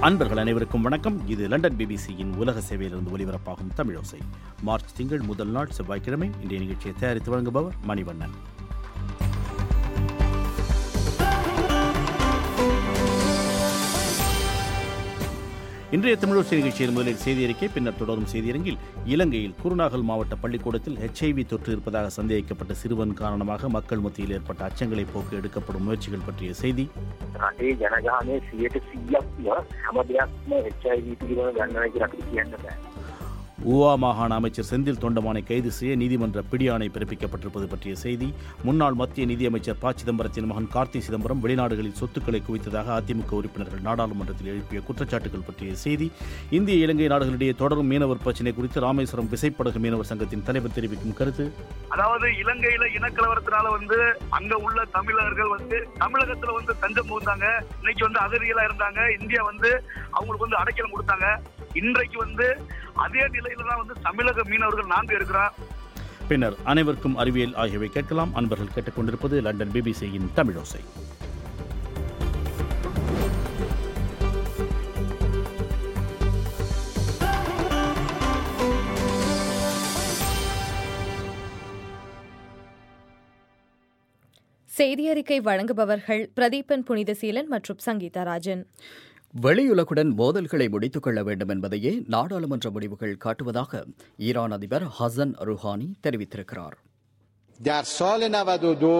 அன்பர்கள் அனைவருக்கும் வணக்கம் இது லண்டன் பிபிசியின் உலக சேவையிலிருந்து ஒலிபரப்பாகும் தமிழோசை மார்ச் திங்கள் முதல் நாள் செவ்வாய்க்கிழமை இன்றைய நிகழ்ச்சியை தயாரித்து வழங்குபவர் மணிவண்ணன் இன்றைய தமிழோசை நிகழ்ச்சியின் முதலில் செய்தி அறிக்கை பின்னர் தொடரும் செய்தியரங்கில் இலங்கையில் குருநாகல் மாவட்ட பள்ளிக்கூடத்தில் ஹெச்ஐவி தொற்று இருப்பதாக சந்தேகிக்கப்பட்ட சிறுவன் காரணமாக மக்கள் மத்தியில் ஏற்பட்ட அச்சங்களை போக்க எடுக்கப்படும் முயற்சிகள் பற்றிய செய்தி රටේ ජනගානය සියයට සීයක්ම හැම දෙයක්ම එච්චයි පිළිබඳ ගන්නව කියලා අපිට කියන්න බෑ. ஊவா மாகாண அமைச்சர் செந்தில் தொண்டமானை கைது செய்ய நீதிமன்ற பிடியாணை பிறப்பிக்கப்பட்டிருப்பது பற்றிய செய்தி முன்னாள் மத்திய நிதியமைச்சர் ப சிதம்பரத்தின் மகன் கார்த்தி சிதம்பரம் வெளிநாடுகளில் சொத்துக்களை குவித்ததாக அதிமுக உறுப்பினர்கள் நாடாளுமன்றத்தில் எழுப்பிய குற்றச்சாட்டுகள் பற்றிய செய்தி இந்திய இலங்கை நாடுகளிடையே தொடரும் மீனவர் பிரச்சினை குறித்து ராமேஸ்வரம் விசைப்படகு மீனவர் சங்கத்தின் தலைவர் தெரிவிக்கும் கருத்து அதாவது இலங்கையில இனக்கலவரத்தினால வந்து அங்க உள்ள தமிழர்கள் வந்து தமிழகத்துல வந்து தஞ்சம் புகுந்தாங்க இன்னைக்கு வந்து அகதிகளா இருந்தாங்க இந்தியா வந்து அவங்களுக்கு வந்து அடைக்கலம் கொடுத்தாங்க இன்றைக்கு வந்து அதே நிலையில தான் வந்து தமிழக மீனவர்கள் நாங்க இருக்கிறோம் பின்னர் அனைவருக்கும் அறிவியல் ஆகியவை கேட்கலாம் அன்பர்கள் கேட்டுக்கொண்டிருப்பது லண்டன் பிபிசியின் தமிழோசை செய்தி அறிக்கை வழங்குபவர்கள் பிரதீபன் புனிதசீலன் மற்றும் சங்கீதா ராஜன் வெளியுலகுடன் மோதல்களை முடித்துக் கொள்ள வேண்டும் என்பதையே நாடாளுமன்ற முடிவுகள் காட்டுவதாக ஈரான் அதிபர் ஹசன் ருஹானி தெரிவித்திருக்கிறார் در سال 92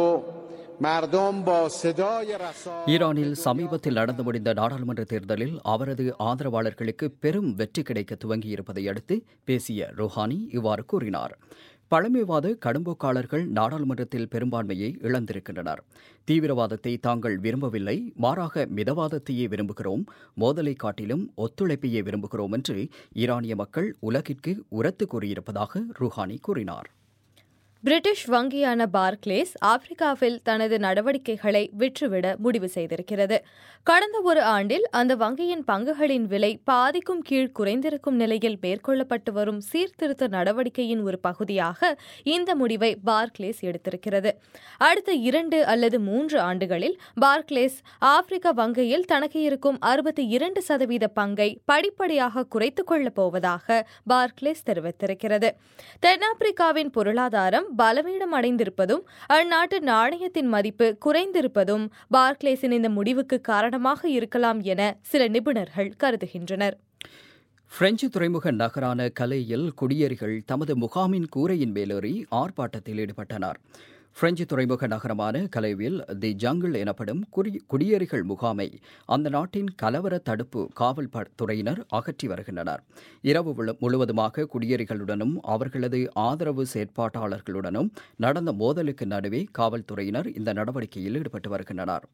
مردم با صدای رسا ஈரானில் சமீபத்தில் நடந்து முடிந்த நாடாளுமன்ற தேர்தலில் அவரது ஆதரவாளர்களுக்கு பெரும் வெற்றி கிடைக்க துவங்கியிருப்பதை அடுத்து பேசிய ருஹானி இவ்வாறு கூறினார் பழமைவாத கடும்போக்காளர்கள் நாடாளுமன்றத்தில் பெரும்பான்மையை இழந்திருக்கின்றனர் தீவிரவாதத்தை தாங்கள் விரும்பவில்லை மாறாக மிதவாதத்தையே விரும்புகிறோம் மோதலை காட்டிலும் ஒத்துழைப்பையே விரும்புகிறோம் என்று ஈரானிய மக்கள் உலகிற்கு உரத்து கூறியிருப்பதாக ருஹானி கூறினார் பிரிட்டிஷ் வங்கியான பார்க்லேஸ் ஆப்பிரிக்காவில் தனது நடவடிக்கைகளை விற்றுவிட முடிவு செய்திருக்கிறது கடந்த ஒரு ஆண்டில் அந்த வங்கியின் பங்குகளின் விலை பாதிக்கும் கீழ் குறைந்திருக்கும் நிலையில் மேற்கொள்ளப்பட்டு வரும் சீர்திருத்த நடவடிக்கையின் ஒரு பகுதியாக இந்த முடிவை பார்க்லேஸ் எடுத்திருக்கிறது அடுத்த இரண்டு அல்லது மூன்று ஆண்டுகளில் பார்க்லேஸ் ஆப்பிரிக்க வங்கியில் தனக்கு இருக்கும் அறுபத்தி இரண்டு சதவீத பங்கை படிப்படியாக குறைத்துக் கொள்ளப் போவதாக பார்க்லேஸ் தெரிவித்திருக்கிறது தென்னாப்பிரிக்காவின் பொருளாதாரம் பலவீனம் அடைந்திருப்பதும் அந்நாட்டு நாணயத்தின் மதிப்பு குறைந்திருப்பதும் பார்க்லேஸின் இந்த முடிவுக்கு காரணமாக இருக்கலாம் என சில நிபுணர்கள் கருதுகின்றனர் பிரெஞ்சு துறைமுக நகரான கலேயில் குடியேறிகள் தமது முகாமின் கூரையின் மேலேறி ஆர்ப்பாட்டத்தில் ஈடுபட்டனர் பிரெஞ்சு துறைமுக நகரமான கலேவில் தி ஜங்கிள் எனப்படும் குடி- குடியேறிகள் முகாமை அந்த நாட்டின் கலவர தடுப்பு காவல் ப- துறையினர் அகற்றி வருகின்றனர் இரவு முழு- முழுவதுமாக குடியேறிகளுடனும் அவர்களது ஆதரவு செயற்பாட்டாளர்களுடனும் நடந்த மோதலுக்கு நடுவே காவல்துறையினர் இந்த நடவடிக்கையில் ஈடுபட்டு வருகின்றனர்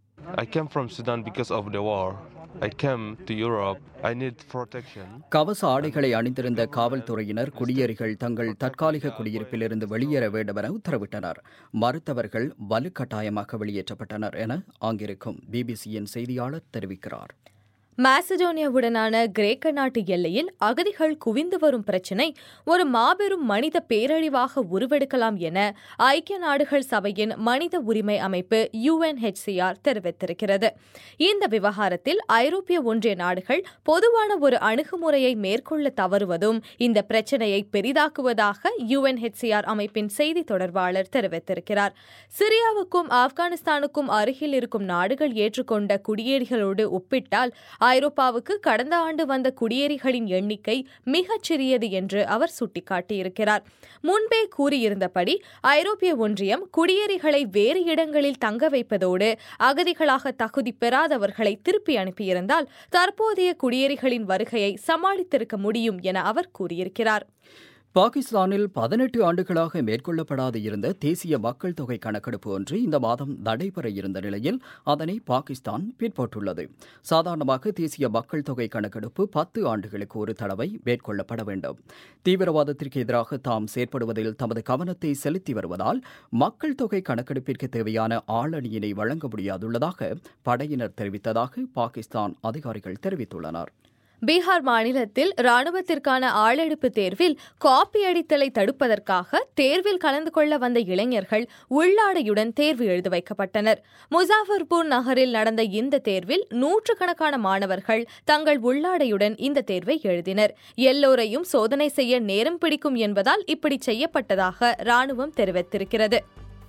I came from Sudan because of the war. I came to Europe. I need protection. கவச ஆடைகளை அணிந்திருந்த காவல்துறையினர் குடியேறிகள் தங்கள் தற்காலிக குடியிருப்பிலிருந்து வெளியேற வேண்டும் என உத்தரவிட்டனர் மறுத்தவர்கள் வலுக்கட்டாயமாக வெளியேற்றப்பட்டனர் என அங்கிருக்கும் பிபிசியின் செய்தியாளர் தெரிவிக்கிறார் மாசிடோனியாவுடனான கிரேக்க நாட்டு எல்லையில் அகதிகள் குவிந்து வரும் பிரச்சினை ஒரு மாபெரும் மனித பேரழிவாக உருவெடுக்கலாம் என ஐக்கிய நாடுகள் சபையின் மனித உரிமை அமைப்பு யுஎன்ஹெச்சிஆர் தெரிவித்திருக்கிறது இந்த விவகாரத்தில் ஐரோப்பிய ஒன்றிய நாடுகள் பொதுவான ஒரு அணுகுமுறையை மேற்கொள்ள தவறுவதும் இந்த பிரச்சினையை பெரிதாக்குவதாக யுஎன்ஹெச்சிஆர் அமைப்பின் செய்தி தொடர்பாளர் தெரிவித்திருக்கிறார் சிரியாவுக்கும் ஆப்கானிஸ்தானுக்கும் அருகில் இருக்கும் நாடுகள் ஏற்றுக்கொண்ட குடியேறிகளோடு ஒப்பிட்டால் ஐரோப்பாவுக்கு கடந்த ஆண்டு வந்த குடியேறிகளின் எண்ணிக்கை மிகச் சிறியது என்று அவர் சுட்டிக்காட்டியிருக்கிறார் முன்பே கூறியிருந்தபடி ஐரோப்பிய ஒன்றியம் குடியேறிகளை வேறு இடங்களில் தங்க வைப்பதோடு அகதிகளாக தகுதி பெறாதவர்களை திருப்பி அனுப்பியிருந்தால் தற்போதைய குடியேறிகளின் வருகையை சமாளித்திருக்க முடியும் என அவர் கூறியிருக்கிறார் பாகிஸ்தானில் பதினெட்டு ஆண்டுகளாக மேற்கொள்ளப்படாது இருந்த தேசிய மக்கள் தொகை கணக்கெடுப்பு ஒன்று இந்த மாதம் நடைபெற இருந்த நிலையில் அதனை பாகிஸ்தான் பிற்பட்டுள்ளது சாதாரணமாக தேசிய மக்கள் தொகை கணக்கெடுப்பு பத்து ஆண்டுகளுக்கு ஒரு தடவை மேற்கொள்ளப்பட வேண்டும் தீவிரவாதத்திற்கு எதிராக தாம் செயற்படுவதில் தமது கவனத்தை செலுத்தி வருவதால் மக்கள் தொகை கணக்கெடுப்பிற்கு தேவையான ஆளணியினை வழங்க முடியாதுள்ளதாக படையினர் தெரிவித்ததாக பாகிஸ்தான் அதிகாரிகள் தெரிவித்துள்ளனர் பீகார் மாநிலத்தில் ராணுவத்திற்கான ஆளெடுப்பு தேர்வில் காப்பி அடித்தலை தடுப்பதற்காக தேர்வில் கலந்து கொள்ள வந்த இளைஞர்கள் உள்ளாடையுடன் தேர்வு எழுத வைக்கப்பட்டனர் முசாஃபர்பூர் நகரில் நடந்த இந்த தேர்வில் நூற்றுக்கணக்கான மாணவர்கள் தங்கள் உள்ளாடையுடன் இந்த தேர்வை எழுதினர் எல்லோரையும் சோதனை செய்ய நேரம் பிடிக்கும் என்பதால் இப்படி செய்யப்பட்டதாக ராணுவம் தெரிவித்திருக்கிறது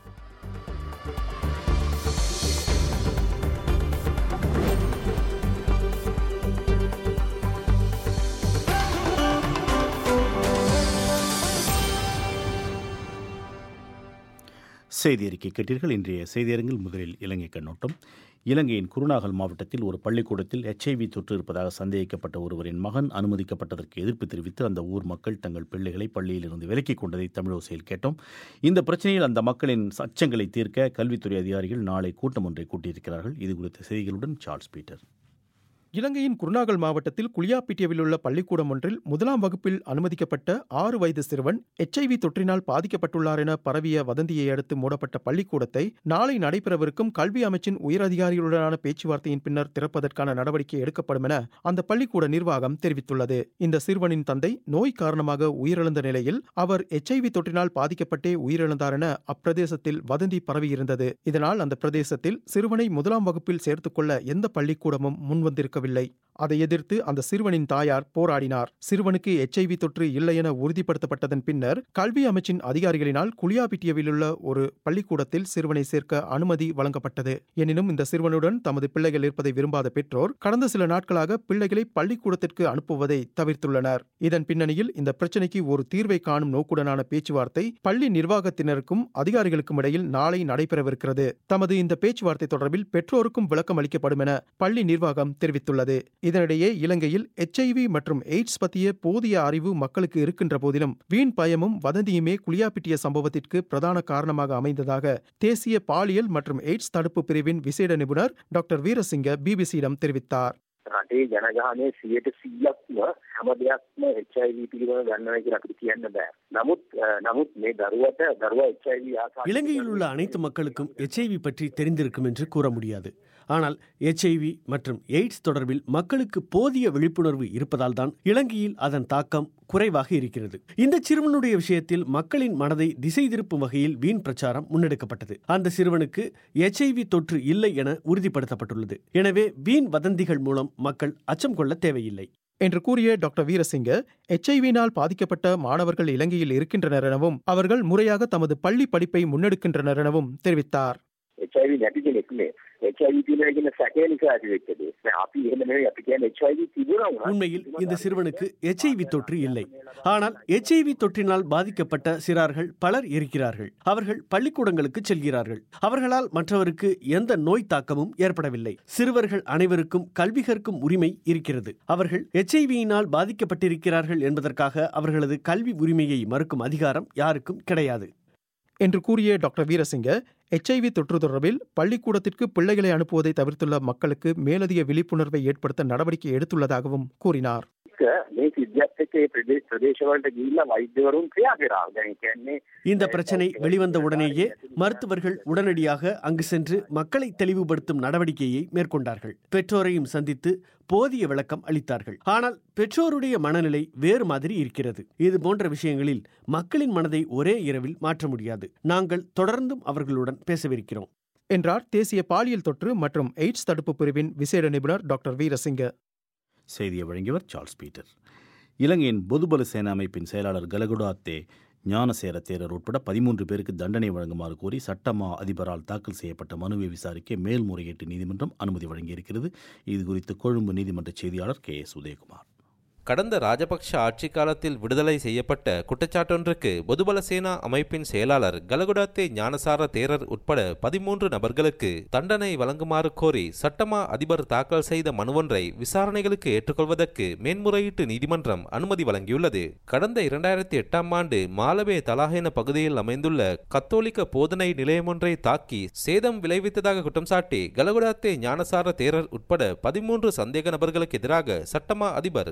செய்தி அறிக்கை கேட்டீர்கள் இன்றைய செய்தியரங்கில் முதலில் இலங்கை கண்ணோட்டம் இலங்கையின் குருநாகல் மாவட்டத்தில் ஒரு பள்ளிக்கூடத்தில் எச்ஐவி தொற்று இருப்பதாக சந்தேகிக்கப்பட்ட ஒருவரின் மகன் அனுமதிக்கப்பட்டதற்கு எதிர்ப்பு தெரிவித்து அந்த ஊர் மக்கள் தங்கள் பிள்ளைகளை பள்ளியிலிருந்து விலக்கிக் கொண்டதை தமிழோசையில் கேட்டோம் இந்த பிரச்சனையில் அந்த மக்களின் அச்சங்களை தீர்க்க கல்வித்துறை அதிகாரிகள் நாளை கூட்டம் ஒன்றை கூட்டியிருக்கிறார்கள் இது குறித்த செய்திகளுடன் சார்ல்ஸ் பீட்டர் இலங்கையின் குருநாகல் மாவட்டத்தில் குளியாப்பிட்டியவில் உள்ள பள்ளிக்கூடம் ஒன்றில் முதலாம் வகுப்பில் அனுமதிக்கப்பட்ட ஆறு வயது சிறுவன் எச்ஐவி தொற்றினால் பாதிக்கப்பட்டுள்ளார் என பரவிய வதந்தியை அடுத்து மூடப்பட்ட பள்ளிக்கூடத்தை நாளை நடைபெறவிருக்கும் கல்வி அமைச்சின் உயரதிகாரிகளுடனான பேச்சுவார்த்தையின் பின்னர் திறப்பதற்கான நடவடிக்கை எடுக்கப்படும் என அந்த பள்ளிக்கூட நிர்வாகம் தெரிவித்துள்ளது இந்த சிறுவனின் தந்தை நோய் காரணமாக உயிரிழந்த நிலையில் அவர் எச்ஐவி தொற்றினால் பாதிக்கப்பட்டே உயிரிழந்தார் என அப்பிரதேசத்தில் வதந்தி பரவியிருந்தது இதனால் அந்த பிரதேசத்தில் சிறுவனை முதலாம் வகுப்பில் சேர்த்துக்கொள்ள எந்த பள்ளிக்கூடமும் முன்வந்திருக்கவில்லை அதை எதிர்த்து அந்த சிறுவனின் தாயார் போராடினார் சிறுவனுக்கு எச்ஐவி தொற்று இல்லை என உறுதிப்படுத்தப்பட்டதன் பின்னர் கல்வி அமைச்சின் அதிகாரிகளினால் குளியாபிட்டியவில் உள்ள ஒரு பள்ளிக்கூடத்தில் சிறுவனை சேர்க்க அனுமதி வழங்கப்பட்டது எனினும் இந்த சிறுவனுடன் தமது பிள்ளைகள் இருப்பதை விரும்பாத பெற்றோர் கடந்த சில நாட்களாக பிள்ளைகளை பள்ளிக்கூடத்திற்கு அனுப்புவதை தவிர்த்துள்ளனர் இதன் பின்னணியில் இந்த பிரச்சினைக்கு ஒரு தீர்வை காணும் நோக்குடனான பேச்சுவார்த்தை பள்ளி நிர்வாகத்தினருக்கும் அதிகாரிகளுக்கும் இடையில் நாளை நடைபெறவிருக்கிறது தமது இந்த பேச்சுவார்த்தை தொடர்பில் பெற்றோருக்கும் விளக்கம் அளிக்கப்படும் என பள்ளி நிர்வாகம் தெரிவித்துள்ளது இதனிடையே இலங்கையில் எச்ஐவி மற்றும் எய்ட்ஸ் பற்றிய போதிய அறிவு மக்களுக்கு இருக்கின்ற போதிலும் வீண் பயமும் வதந்தியுமே குளியாப்பிட்டிய சம்பவத்திற்கு பிரதான காரணமாக அமைந்ததாக தேசிய பாலியல் மற்றும் எய்ட்ஸ் தடுப்பு பிரிவின் விசேட நிபுணர் டாக்டர் வீரசிங்க பிபிசியிடம் தெரிவித்தார் රටේ ජනගහනය සියයට සීයක්ම හැම දෙයක්ම HIV පිළිබඳ ගන්නවයි කියලා අපිට කියන්න බෑ. නමුත් අ, නමුත් මේ දරුවට දරුවා HIV ආසාදිත இலங்கையில் உள்ள அனைத்து மக்களுக்கும் எச்ஐவி பற்றி தெரிந்திருக்கும் என்று கூற முடியாது ஆனால் எச்ஐவி மற்றும் எய்ட்ஸ் தொடர்பில் மக்களுக்கு போதிய விழிப்புணர்வு இருப்பதால் தான் இலங்கையில் அதன் தாக்கம் குறைவாக இருக்கிறது இந்த சிறுவனுடைய விஷயத்தில் மக்களின் மனதை திசை திருப்பும் வகையில் வீண் பிரச்சாரம் முன்னெடுக்கப்பட்டது அந்த சிறுவனுக்கு எச்ஐவி தொற்று இல்லை என உறுதிப்படுத்தப்பட்டுள்ளது எனவே வீண் வதந்திகள் மூலம் மக்கள் அச்சம் கொள்ள தேவையில்லை என்று கூறிய டாக்டர் வீரசிங்க எச்ஐவினால் பாதிக்கப்பட்ட மாணவர்கள் இலங்கையில் இருக்கின்றனர் எனவும் அவர்கள் முறையாக தமது பள்ளி படிப்பை முன்னெடுக்கின்றனர் எனவும் தெரிவித்தார் HIV නැති කෙනෙක් නේ. HIV තියෙනවා කියන සැකය නිසා ඇතිවෙච්ච දේ. දැන් අපි එහෙම නෙවෙයි අපි කියන්නේ HIV තිබුණා වුණා. உண்மையில் இந்த சிறுவனுக்கு எச்ஐவி தொற்று இல்லை ஆனால் எச்ஐவி தொற்றினால் பாதிக்கப்பட்ட சிறார்கள் பலர் இருக்கிறார்கள் அவர்கள் பள்ளிக்கூடங்களுக்கு செல்கிறார்கள் அவர்களால் மற்றவருக்கு எந்த நோய் தாக்கமும் ஏற்படவில்லை சிறுவர்கள் அனைவருக்கும் கல்வி கற்கும் உரிமை இருக்கிறது அவர்கள் எச்ஐவியினால் பாதிக்கப்பட்டிருக்கிறார்கள் என்பதற்காக அவர்களது கல்வி உரிமையை மறுக்கும் அதிகாரம் யாருக்கும் கிடையாது என்று கூறிய டாக்டர் வீரசிங்க எச்ஐவி தொற்று தொடர்பில் பள்ளிக்கூடத்திற்கு பிள்ளைகளை அனுப்புவதை தவிர்த்துள்ள மக்களுக்கு மேலதிக விழிப்புணர்வை ஏற்படுத்த நடவடிக்கை எடுத்துள்ளதாகவும் கூறினார் එක මේ සිද්ධියත් එක්ක ඒ ප්‍රදේශ ප්‍රදේශවලට ගිහිල්ලා වෛද්‍යවරුන් ක්‍රියා කරා. දැන් ඒ කියන්නේ இந்த பிரச்சனை வெளிவந்த உடனேயே மருத்துவர்கள் உடனடியாக அங்கு சென்று மக்களை தெளிவுபடுத்தும் நடவடிக்கையை மேற்கொண்டார்கள் பெற்றோரையும் சந்தித்து போதிய விளக்கம் அளித்தார்கள் ஆனால் பெற்றோருடைய மனநிலை வேறு மாதிரி இருக்கிறது இது போன்ற விஷயங்களில் மக்களின் மனதை ஒரே இரவில் மாற்ற முடியாது நாங்கள் தொடர்ந்தும் அவர்களுடன் பேசவிருக்கிறோம் என்றார் தேசிய பாலியல் தொற்று மற்றும் எய்ட்ஸ் தடுப்பு பிரிவின் விசேட நிபுணர் டாக்டர் வீரசிங்க செய்தியை வழங்கியவர் சார்ல்ஸ் பீட்டர் இலங்கையின் பொதுபல சேனா அமைப்பின் செயலாளர் கலகுடாத்தே ஞானசேர தேரர் உட்பட பதிமூன்று பேருக்கு தண்டனை வழங்குமாறு கோரி சட்டமா அதிபரால் தாக்கல் செய்யப்பட்ட மனுவை விசாரிக்க மேல்முறையீட்டு நீதிமன்றம் அனுமதி வழங்கியிருக்கிறது இது குறித்து கொழும்பு நீதிமன்ற செய்தியாளர் கே எஸ் உதயகுமார் கடந்த ராஜபக்ஷ ஆட்சி காலத்தில் விடுதலை செய்யப்பட்ட குற்றச்சாட்டொன்றுக்கு பொதுபல சேனா அமைப்பின் செயலாளர் கலகுடாத்தே ஞானசார தேரர் உட்பட பதிமூன்று நபர்களுக்கு தண்டனை வழங்குமாறு கோரி சட்டமா அதிபர் தாக்கல் செய்த மனுவொன்றை விசாரணைகளுக்கு ஏற்றுக்கொள்வதற்கு மேன்முறையீட்டு நீதிமன்றம் அனுமதி வழங்கியுள்ளது கடந்த இரண்டாயிரத்தி எட்டாம் ஆண்டு மாலபே தலாஹேன பகுதியில் அமைந்துள்ள கத்தோலிக்க போதனை நிலையமொன்றை தாக்கி சேதம் விளைவித்ததாக குற்றம் சாட்டி கலகுடாத்தே ஞானசார தேரர் உட்பட பதிமூன்று சந்தேக நபர்களுக்கு எதிராக சட்டமா அதிபர் கொழும்பு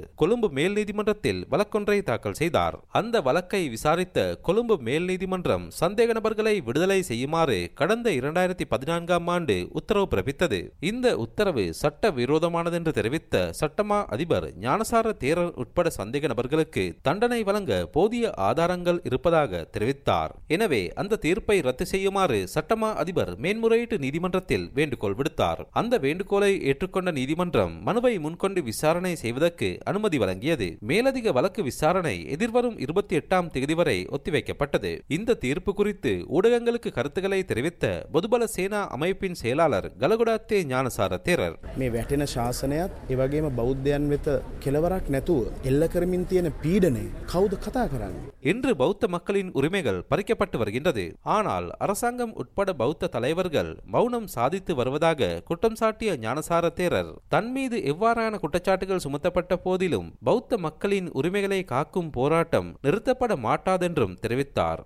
கொழும்பு மேல் நீதிமன்றத்தில் வழக்கொன்றை தாக்கல் செய்தார் அந்த வழக்கை விசாரித்த கொழும்பு மேல் நீதிமன்றம் சந்தேக நபர்களை விடுதலை செய்யுமாறு கடந்த இரண்டாயிரத்தி பதினான்காம் ஆண்டு உத்தரவு பிறப்பித்தது இந்த உத்தரவு சட்ட விரோதமானதென்று தெரிவித்த சட்டமா அதிபர் ஞானசார தேரர் உட்பட சந்தேக நபர்களுக்கு தண்டனை வழங்க போதிய ஆதாரங்கள் இருப்பதாக தெரிவித்தார் எனவே அந்த தீர்ப்பை ரத்து செய்யுமாறு சட்டமா அதிபர் மேன்முறையீட்டு நீதிமன்றத்தில் வேண்டுகோள் விடுத்தார் அந்த வேண்டுகோளை ஏற்றுக்கொண்ட நீதிமன்றம் மனுவை முன்கொண்டு விசாரணை செய்வதற்கு அனுமதி வழங்கியது மேலதிக வழக்கு விசாரணை எதிர்வரும் இருபத்தி எட்டாம் தேதி வரை ஒத்திவைக்கப்பட்டது இந்த தீர்ப்பு குறித்து ஊடகங்களுக்கு கருத்துக்களை தெரிவித்த பொதுபல சேனா அமைப்பின் செயலாளர் கலகுடாத்தே ஞானசார தேரர் මේ වැටෙන ශාසනයත් එවගේම බෞද්ධයන් වෙත කෙලවරක් නැතුව එල්ල කරමින් තියෙන පීඩනය කවුද කතා කරන්න. இன்று பௌத்த மக்களின் உரிமைகள் பறிக்கப்பட்டு வருகின்றது ஆனால் அரசாங்கம் உட்பட பௌத்த தலைவர்கள் மௌனம் சாதித்து வருவதாக குற்றம் சாட்டிய ஞானசார தேரர் தன் மீது எவ்வாறான குற்றச்சாட்டுகள் சுமத்தப்பட்ட போதிலும் பௌத்த மக்களின் உரிமைகளை காக்கும் போராட்டம் நிறுத்தப்பட மாட்டாதென்றும் தெரிவித்தார்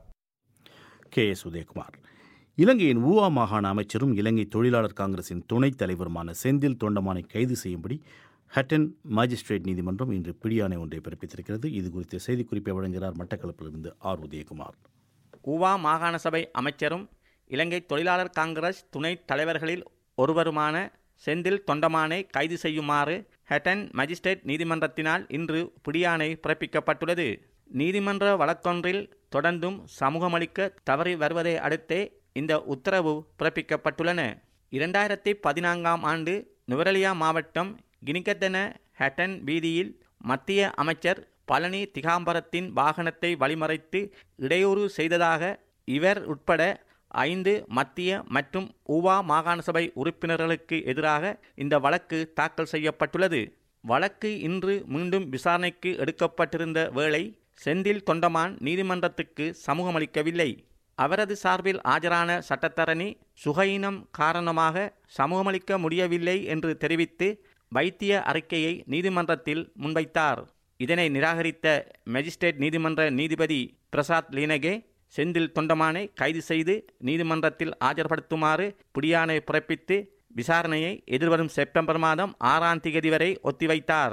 கே எஸ் உதயகுமார் இலங்கையின் ஊவா மாகாண அமைச்சரும் இலங்கை தொழிலாளர் காங்கிரசின் துணைத் தலைவருமான செந்தில் தொண்டமானை கைது செய்யும்படி ஹட்டன் மாஜிஸ்ட்ரேட் நீதிமன்றம் இன்று பிடியாணை ஒன்றை பிறப்பித்திருக்கிறது இது குறித்த செய்திக்குறிப்பை வழங்குகிறார் மட்டக்களப்பிலிருந்து ஆர் உதயகுமார் ஊவா மாகாண சபை அமைச்சரும் இலங்கை தொழிலாளர் காங்கிரஸ் துணைத் தலைவர்களில் ஒருவருமான செந்தில் தொண்டமானை கைது செய்யுமாறு ஹட்டன் மஜிஸ்ட்ரேட் நீதிமன்றத்தினால் இன்று பிடியாணை பிறப்பிக்கப்பட்டுள்ளது நீதிமன்ற வழக்கொன்றில் தொடர்ந்தும் சமூகமளிக்க தவறி வருவதை அடுத்தே இந்த உத்தரவு பிறப்பிக்கப்பட்டுள்ளன இரண்டாயிரத்தி பதினான்காம் ஆண்டு நுவரலியா மாவட்டம் கினிகத்தன ஹட்டன் வீதியில் மத்திய அமைச்சர் பழனி திகாம்பரத்தின் வாகனத்தை வழிமறைத்து இடையூறு செய்ததாக இவர் உட்பட ஐந்து மத்திய மற்றும் ஊவா மாகாண சபை உறுப்பினர்களுக்கு எதிராக இந்த வழக்கு தாக்கல் செய்யப்பட்டுள்ளது வழக்கு இன்று மீண்டும் விசாரணைக்கு எடுக்கப்பட்டிருந்த வேளை செந்தில் தொண்டமான் நீதிமன்றத்துக்கு சமூகமளிக்கவில்லை அவரது சார்பில் ஆஜரான சட்டத்தரணி சுகையினம் காரணமாக சமூகமளிக்க முடியவில்லை என்று தெரிவித்து வைத்திய அறிக்கையை நீதிமன்றத்தில் முன்வைத்தார் இதனை நிராகரித்த மேஜிஸ்ட்ரேட் நீதிமன்ற நீதிபதி பிரசாத் லீனகே செந்தில் தொண்டமானை கைது செய்து நீதிமன்றத்தில் ஆஜர்படுத்துமாறு பிடியாணை பிறப்பித்து விசாரணையை எதிர்வரும் செப்டம்பர் மாதம் ஆறாம் தேதி வரை ஒத்திவைத்தார்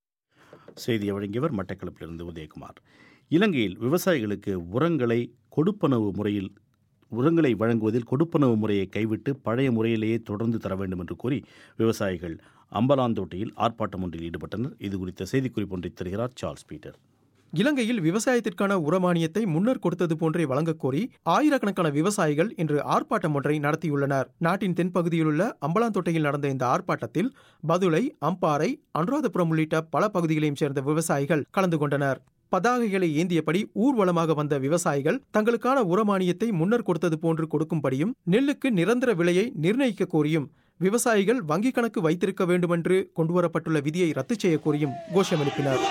செய்தியை வழங்கியவர் மட்டக்களப்பிலிருந்து உதயகுமார் இலங்கையில் விவசாயிகளுக்கு உரங்களை கொடுப்பனவு முறையில் உரங்களை வழங்குவதில் கொடுப்பனவு முறையை கைவிட்டு பழைய முறையிலேயே தொடர்ந்து தர வேண்டும் என்று கூறி விவசாயிகள் அம்பலாந்தோட்டையில் ஆர்ப்பாட்டம் ஒன்றில் ஈடுபட்டனர் இது குறித்த செய்திக்குறிப்பு ஒன்றை தருகிறார் சார்ல்ஸ் பீட்டர் இலங்கையில் விவசாயத்திற்கான உரமானியத்தை முன்னர் கொடுத்தது போன்றே வழங்கக் கோரி ஆயிரக்கணக்கான விவசாயிகள் இன்று ஆர்ப்பாட்டம் ஒன்றை நடத்தியுள்ளனர் நாட்டின் தென்பகுதியிலுள்ள அம்பலாந்தோட்டையில் நடந்த இந்த ஆர்ப்பாட்டத்தில் பதுளை அம்பாறை அனுராதபுரம் உள்ளிட்ட பல பகுதிகளையும் சேர்ந்த விவசாயிகள் கலந்து கொண்டனர் பதாகைகளை ஏந்தியபடி ஊர்வலமாக வந்த விவசாயிகள் தங்களுக்கான உரமானியத்தை முன்னர் கொடுத்தது போன்று கொடுக்கும்படியும் நெல்லுக்கு நிரந்தர விலையை நிர்ணயிக்க கோரியும் விவசாயிகள் வங்கிக் கணக்கு வைத்திருக்க வேண்டுமென்று கொண்டுவரப்பட்டுள்ள விதியை ரத்து செய்ய கோரியும் கோஷம் எழுப்பினர்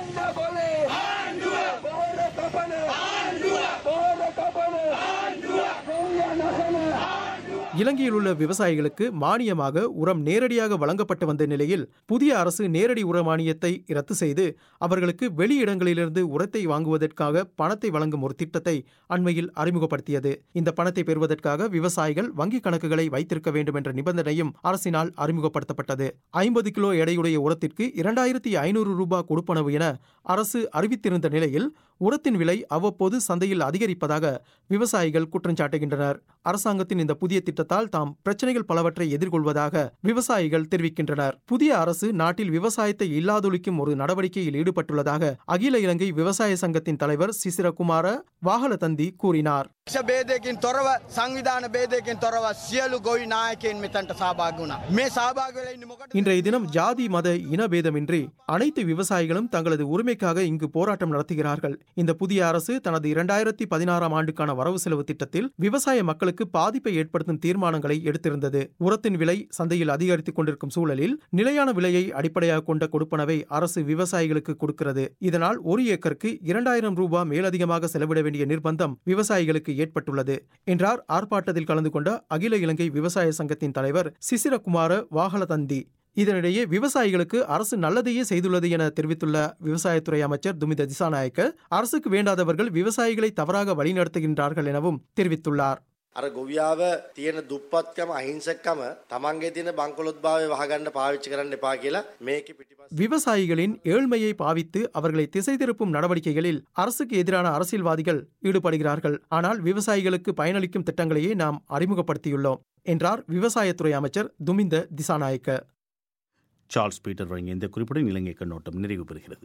இலங்கையில் உள்ள விவசாயிகளுக்கு மானியமாக உரம் நேரடியாக வழங்கப்பட்டு வந்த நிலையில் புதிய அரசு நேரடி உர மானியத்தை ரத்து செய்து அவர்களுக்கு வெளியிடங்களிலிருந்து உரத்தை வாங்குவதற்காக பணத்தை வழங்கும் ஒரு திட்டத்தை அண்மையில் அறிமுகப்படுத்தியது இந்த பணத்தை பெறுவதற்காக விவசாயிகள் வங்கிக் கணக்குகளை வைத்திருக்க வேண்டும் என்ற நிபந்தனையும் அரசினால் அறிமுகப்படுத்தப்பட்டது ஐம்பது கிலோ எடையுடைய உரத்திற்கு இரண்டாயிரத்தி ஐநூறு ரூபாய் கொடுப்பனவு என அரசு அறிவித்திருந்த நிலையில் உரத்தின் விலை அவ்வப்போது சந்தையில் அதிகரிப்பதாக விவசாயிகள் குற்றம் சாட்டுகின்றனர் அரசாங்கத்தின் இந்த புதிய திட்டத்தால் தாம் பிரச்சனைகள் பலவற்றை எதிர்கொள்வதாக விவசாயிகள் தெரிவிக்கின்றனர் புதிய அரசு நாட்டில் விவசாயத்தை இல்லாதொழிக்கும் ஒரு நடவடிக்கையில் ஈடுபட்டுள்ளதாக அகில இலங்கை விவசாய சங்கத்தின் தலைவர் சிசிரகுமார வாகலதந்தி கூறினார் බේදයකින් තොරව සංවිධාන බේදයකින් තොරව සියලු ගොවි නායකයින් මෙතැන්ට සභාග වුණා. මේ සභාග වෙලා ඉන්නේ මොකටද? இன்றைய தினம் ஜாதி மத இனபேதமின்றி அனைத்து விவசாயிகளும் தங்களது உரிமைக்காக இங்கு போராட்டம் நடத்துகிறார்கள் இந்த புதிய அரசு தனது இரண்டாயிரத்தி பதினாறாம் ஆண்டுக்கான வரவு செலவு திட்டத்தில் விவசாய மக்களுக்கு பாதிப்பை ஏற்படுத்தும் தீர்மானங்களை எடுத்திருந்தது உரத்தின் விலை சந்தையில் அதிகரித்துக் கொண்டிருக்கும் சூழலில் நிலையான விலையை அடிப்படையாக கொண்ட கொடுப்பனவை அரசு விவசாயிகளுக்கு கொடுக்கிறது இதனால் ஒரு ஏக்கருக்கு இரண்டாயிரம் ரூபாய் மேலதிகமாக செலவிட வேண்டிய நிர்பந்தம் விவசாயிகளுக்கு ஏற்பட்டுள்ளது என்றார் ஆர்ப்பாட்டத்தில் கலந்து கொண்ட அகில இலங்கை விவசாய சங்கத்தின் தலைவர் சிசிரகுமார வாகலதந்தி இதனிடையே விவசாயிகளுக்கு அரசு நல்லதையே செய்துள்ளது என தெரிவித்துள்ள விவசாயத்துறை அமைச்சர் துமித திசாநாயக்க அரசுக்கு வேண்டாதவர்கள் விவசாயிகளை தவறாக வழிநடத்துகின்றார்கள் எனவும் தெரிவித்துள்ளார் අර ගොවියාව තියෙන දුප්පත්කම අහිංසකකම තමන්ගේ තියෙන බංකොලොත්භාවය වහගන්න පාවිච්චි කරන්න එපා කියලා මේකේ පිටිපස්ස விவசாயிகளின் ஏழ்மையை பாவித்து அவர்களை திசை திருப்பும் நடவடிக்கைகளில் அரசுக்கு எதிரான அரசியல்வாதிகள் ஈடுபடுகிறார்கள் ஆனால் விவசாயிகளுக்கு பயனளிக்கும் திட்டங்களையே நாம் அறிமுகப்படுத்தியுள்ளோம் என்றார் விவசாயத்துறை அமைச்சர் துமிந்த திசாநாயக்க சார்ல்ஸ் பீட்டர் வழங்கிய இந்த குறிப்புடன் இலங்கை கண்ணோட்டம் நிறைவு பெறுகிறது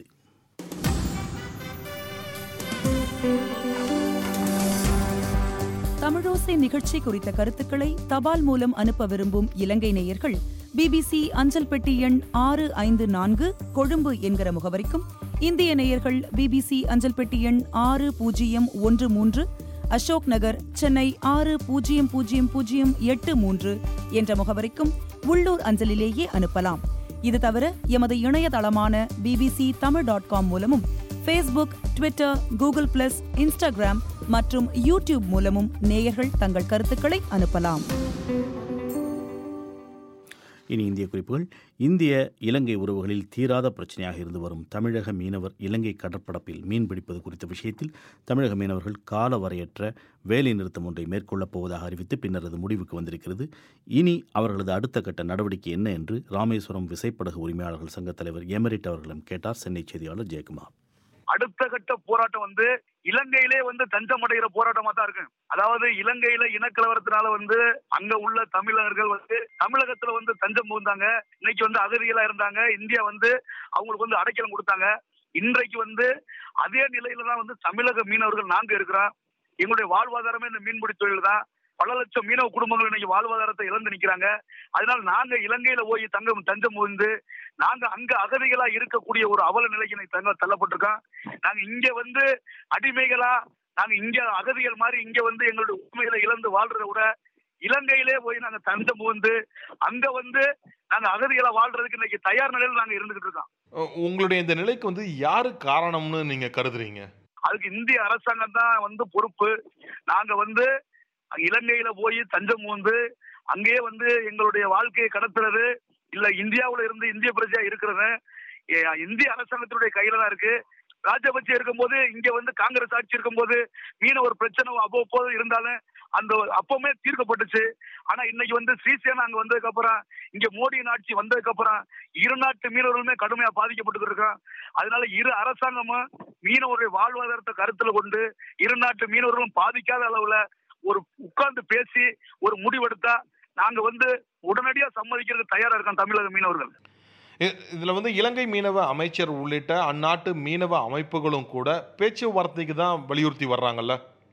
தமிழோசை நிகழ்ச்சி குறித்த கருத்துக்களை தபால் மூலம் அனுப்ப விரும்பும் இலங்கை நேயர்கள் பிபிசி அஞ்சல் பெட்டி எண் ஆறு ஐந்து நான்கு கொழும்பு என்கிற முகவரிக்கும் இந்திய நேயர்கள் பிபிசி அஞ்சல் பெட்டி எண் ஆறு பூஜ்ஜியம் ஒன்று மூன்று அசோக் நகர் சென்னை ஆறு பூஜ்ஜியம் பூஜ்ஜியம் பூஜ்ஜியம் எட்டு மூன்று என்ற முகவரிக்கும் உள்ளூர் அஞ்சலிலேயே அனுப்பலாம் இது தவிர எமது இணையதளமான பிபிசி தமிழ் டாட் காம் மூலமும் Facebook Twitter Google plus Instagram மற்றும் யூடியூப் மூலமும் நேயர்கள் தங்கள் கருத்துக்களை அனுப்பலாம் இனி இந்திய குறிப்புகள் இந்திய இலங்கை உறவுகளில் தீராத பிரச்சனையாக இருந்து வரும் தமிழக மீனவர் இலங்கை கடற்பரப்பில் மீன்பிடிப்பது குறித்த விஷயத்தில் தமிழக மீனவர்கள் கால வரையற்ற வேலை நிறுத்தம் ஒன்றை மேற்கொள்ளப் போவதாக அறிவித்து பின்னர் அது முடிவுக்கு வந்திருக்கிறது இனி அவர்களது அடுத்த கட்ட நடவடிக்கை என்ன என்று ராமேஸ்வரம் விசைப்படகு உரிமையாளர்கள் சங்கத் தலைவர் எமரிட் அவர்களிடம் கேட்டார் சென்னை செய்தியாளர் ஜெயக்குமார் அடுத்த கட்ட போராட்டம் வந்து இலங்கையிலே வந்து தஞ்சம் அடைகிற போராட்டமா தான் இருக்கு அதாவது இலங்கையில இனக்கலவரத்தினால வந்து அங்க உள்ள தமிழர்கள் வந்து தமிழகத்துல வந்து தஞ்சம் புகுந்தாங்க இன்னைக்கு வந்து அகதிகளா இருந்தாங்க இந்தியா வந்து அவங்களுக்கு வந்து அடைக்கலம் கொடுத்தாங்க இன்றைக்கு வந்து அதே நிலையில தான் வந்து தமிழக மீனவர்கள் நாங்க இருக்கிறோம் எங்களுடைய வாழ்வாதாரமே இந்த மீன்பிடி தொழில் தான் பல லட்சம் மீனவ குடும்பங்கள் இன்னைக்கு வாழ்வாதாரத்தை இழந்து நிக்கிறாங்க அதனால நாங்க இலங்கையில போய் தங்கம் தஞ்சம் புகுந்து நாங்க அங்க அகதிகளா இருக்கக்கூடிய ஒரு அவல நிலைக்கு இன்னைக்கு தங்க தள்ளப்பட்டிருக்கோம் நாங்க இங்க வந்து அடிமைகளா நாங்க இங்க அகதிகள் மாதிரி இங்க வந்து எங்களுடைய உண்மைகளை இழந்து வாழ்றதை விட இலங்கையிலே போய் நாங்க தஞ்சம் புகுந்து அங்க வந்து நாங்க அகதிகளா வாழ்றதுக்கு இன்னைக்கு தயார் நிலையில நாங்க இருந்துகிட்டு இருக்கோம் உ- உங்களுடைய இந்த நிலைக்கு வந்து யாரு காரணம்னு நீங்க கருதுறீங்க அதுக்கு இந்திய அரசாங்கம் தான் வந்து பொறுப்பு நாங்க வந்து இலங்கையில போய் தஞ்சம் புகுந்து அங்கேயே வந்து எங்களுடைய வாழ்க்கையை கடத்துறது இல்ல இந்தியாவுல இருந்து இந்திய பிரஜையா இருக்கிறது ஏ, இந்திய அரசாங்கத்தினுடைய கையில தான் இருக்கு ராஜபக்சே இருக்கும்போது இங்க வந்து காங்கிரஸ் ஆட்சி இருக்கும்போது மீன ஒரு பிரச்சனை அவ்வப்போது இருந்தாலும் அந்த அப்பவுமே தீர்க்கப்பட்டுச்சு ஆனா இன்னைக்கு வந்து ஸ்ரீசேனா அங்க வந்ததுக்கு அப்புறம் இங்க மோடியின் ஆட்சி வந்ததுக்கு அப்புறம் இரு நாட்டு மீனவர்களுமே கடுமையா பாதிக்கப்பட்டு இருக்கோம் அதனால இரு அரசாங்கமும் மீனவருடைய வாழ்வாதாரத்தை கருத்துல கொண்டு இரு நாட்டு மீனவர்களும் பாதிக்காத அளவுல ஒரு உட்கார்ந்து பேசி ஒரு முடிவெடுத்தா நாங்க வந்து உடனடியா சம்மதிக்கிறதுக்கு தயாரா இருக்கோம் தமிழக மீனவர்கள் இ- இதுல வந்து இலங்கை மீனவ அமைச்சர் உள்ளிட்ட அந்நாட்டு மீனவ அமைப்புகளும் கூட பேச்சுவார்த்தைக்கு தான் வலியுறுத்தி வர்றாங்கல்ல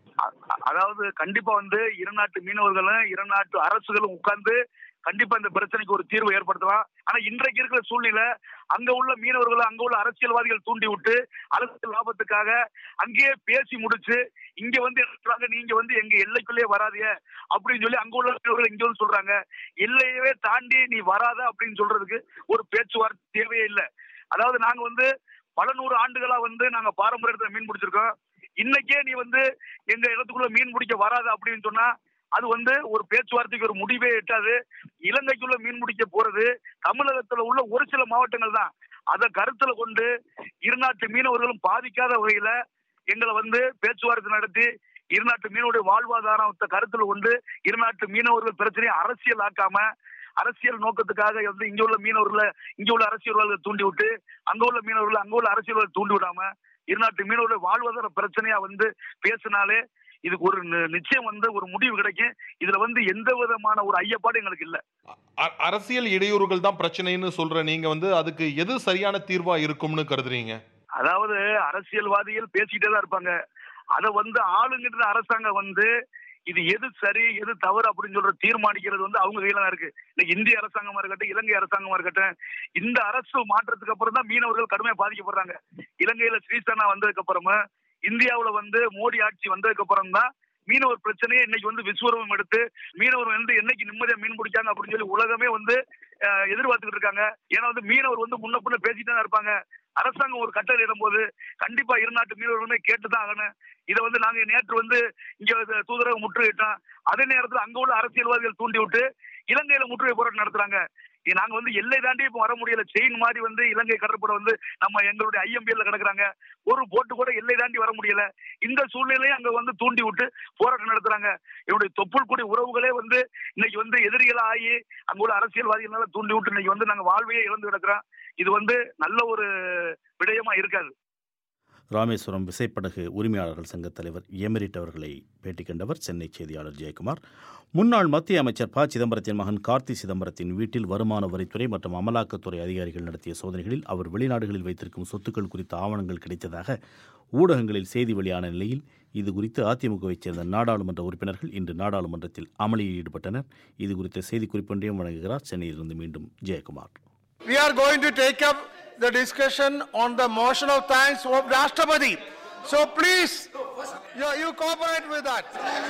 அ- அதாவது கண்டிப்பா வந்து இரு நாட்டு மீனவர்களும் இரு நாட்டு அரசுகளும் உட்கார்ந்து கண்டிப்பா இந்த பிரச்சனைக்கு ஒரு தீர்வு ஏற்படுத்தலாம் ஆனா இன்றைக்கு இருக்கிற சூழ்நிலை அங்க உள்ள மீனவர்களை அங்க உள்ள அரசியல்வாதிகள் தூண்டி விட்டு அரசியல் லாபத்துக்காக அங்கேயே பேசி முடிச்சு இங்க வந்து என்ன சொல்றாங்க நீங்க வந்து எங்க எல்லைக்குள்ளேயே வராதீங்க அப்படின்னு சொல்லி அங்க உள்ள மீனவர்கள் இங்க வந்து சொல்றாங்க எல்லையவே தாண்டி நீ வராத அப்படின்னு சொல்றதுக்கு ஒரு பேச்சுவார்த்தை தேவையே இல்லை அதாவது நாங்க வந்து பல நூறு ஆண்டுகளா வந்து நாங்க பாரம்பரியத்துல மீன் பிடிச்சிருக்கோம் இன்னைக்கே நீ வந்து எங்க இடத்துக்குள்ள மீன் பிடிக்க வராது அப்படின்னு சொன்னா அது வந்து ஒரு பேச்சுவார்த்தைக்கு ஒரு முடிவே எட்டாது இலங்கைக்குள்ள மீன் பிடிக்க போறது தமிழகத்துல உள்ள ஒரு சில மாவட்டங்கள் தான் அதை கருத்துல கொண்டு இருநாட்டு மீனவர்களும் பாதிக்காத வகையில எங்களை வந்து பேச்சுவார்த்தை நடத்தி இருநாட்டு மீனவருடைய வாழ்வாதாரத்தை கருத்தில் கொண்டு இருநாட்டு மீனவர்கள் பிரச்சனையை அரசியல் ஆக்காம அரசியல் நோக்கத்துக்காக வந்து இங்க உள்ள மீனவர்களை இங்க உள்ள அரசியல்வாதிகளை தூண்டி விட்டு அங்க உள்ள மீனவர்களை அங்க உள்ள அரசியல்வாதிகளை தூண்டி விடாம இருநாட்டு மீனவருடைய வாழ்வாதார பிரச்சனையா வந்து பேசினாலே இதுக்கு ஒரு நி- நிச்சயம் வந்து ஒரு முடிவு கிடைக்கும் இதுல வந்து எந்த விதமான ஒரு ஐயப்பாடு எங்களுக்கு இல்ல அ- அரசியல் இடையூறுகள் தான் பிரச்சனைன்னு சொல்ற நீங்க வந்து அதுக்கு எது சரியான தீர்வா இருக்கும்னு கருதுறீங்க அதாவது அரசியல்வாதிகள் பேசிக்கிட்டே தான் இருப்பாங்க அதை வந்து ஆளுங்கிற அரசாங்கம் வந்து இது எது சரி எது தவறு அப்படின்னு சொல்ற தீர்மானிக்கிறது வந்து அவங்க கையில தான் இருக்கு இன்னைக்கு இந்திய அரசாங்கமா இருக்கட்டும் இலங்கை அரசாங்கமா இருக்கட்டும் இந்த அரசு மாற்றத்துக்கு அப்புறம் தான் மீனவர்கள் கடுமையா பாதிக்கப்படுறாங்க இலங்கையில ஸ்ரீசேனா வந்ததுக்கு அப்புறமா இந்தியாவுல வந்து மோடி ஆட்சி வந்ததுக்கு அப்புறம் தான் மீனவர் பிரச்சனையை இன்னைக்கு வந்து விஸ்வரூபம் எடுத்து மீனவர் வந்து என்னைக்கு நிம்மதியா மீன் பிடிக்காங்க அப்படின்னு சொல்லி உலகமே வந்து அஹ், எதிர்பார்த்துக்கிட்டு இருக்காங்க ஏன்னா வந்து மீனவர் வந்து முன்ன பின்ன பேசிட்டு தான் இருப்பாங்க அரசாங்கம் ஒரு கட்டளை இடும்போது கண்டிப்பா இரு நாட்டு மீனவர்களுமே கேட்டுதான் ஆகணும் இதை வந்து நாங்க நேற்று வந்து இங்க வந்து தூதரகம் முற்றுகையிட்டோம் அதே நேரத்தில் அங்க உள்ள அரசியல்வாதிகள் தூண்டி விட்டு இலங்கையில முற்றுகை போராட்டம் நடத்துறாங்க இங்க நாங்க வந்து எல்லை தாண்டி இப்ப வர முடியல செயின் மாதிரி வந்து இலங்கை கடற்படை வந்து நம்ம எங்களுடைய ஐஎம்பிஎல்ல கிடக்குறாங்க ஒரு போட்டு கூட எல்லை தாண்டி வர முடியல இந்த சூழ்நிலையை அங்க வந்து தூண்டி விட்டு போராட்டம் நடத்துறாங்க என்னுடைய தொப்புள் கூடிய உறவுகளே வந்து இன்னைக்கு வந்து எதிரிகளா ஆகி அங்க உள்ள அரசியல்வாதிகளால தூண்டி விட்டு இன்னைக்கு வந்து நாங்க வாழ்வையே இழந்து கிடக்குறோம் இது வந்து நல்ல ஒரு விடயமா இருக்காது ராமேஸ்வரம் விசைப்படகு உரிமையாளர்கள் சங்க தலைவர் எமிரிட் அவர்களை பேட்டி கண்டவர் சென்னை செய்தியாளர் ஜெயக்குமார் முன்னாள் மத்திய அமைச்சர் ப சிதம்பரத்தின் மகன் கார்த்தி சிதம்பரத்தின் வீட்டில் வருமான வரித்துறை மற்றும் அமலாக்கத்துறை அதிகாரிகள் நடத்திய சோதனைகளில் அவர் வெளிநாடுகளில் வைத்திருக்கும் சொத்துக்கள் குறித்த ஆவணங்கள் கிடைத்ததாக ஊடகங்களில் செய்தி வெளியான நிலையில் இது குறித்து அதிமுகவைச் சேர்ந்த நாடாளுமன்ற உறுப்பினர்கள் இன்று நாடாளுமன்றத்தில் அமளியில் ஈடுபட்டனர் இது குறித்த செய்திக்குறிப்பொன்றையும் வழங்குகிறார் சென்னையிலிருந்து மீண்டும் Jayakumar We are going to take up the discussion on the motion of thanks of Rashtrapati. So please, you, you cooperate with that.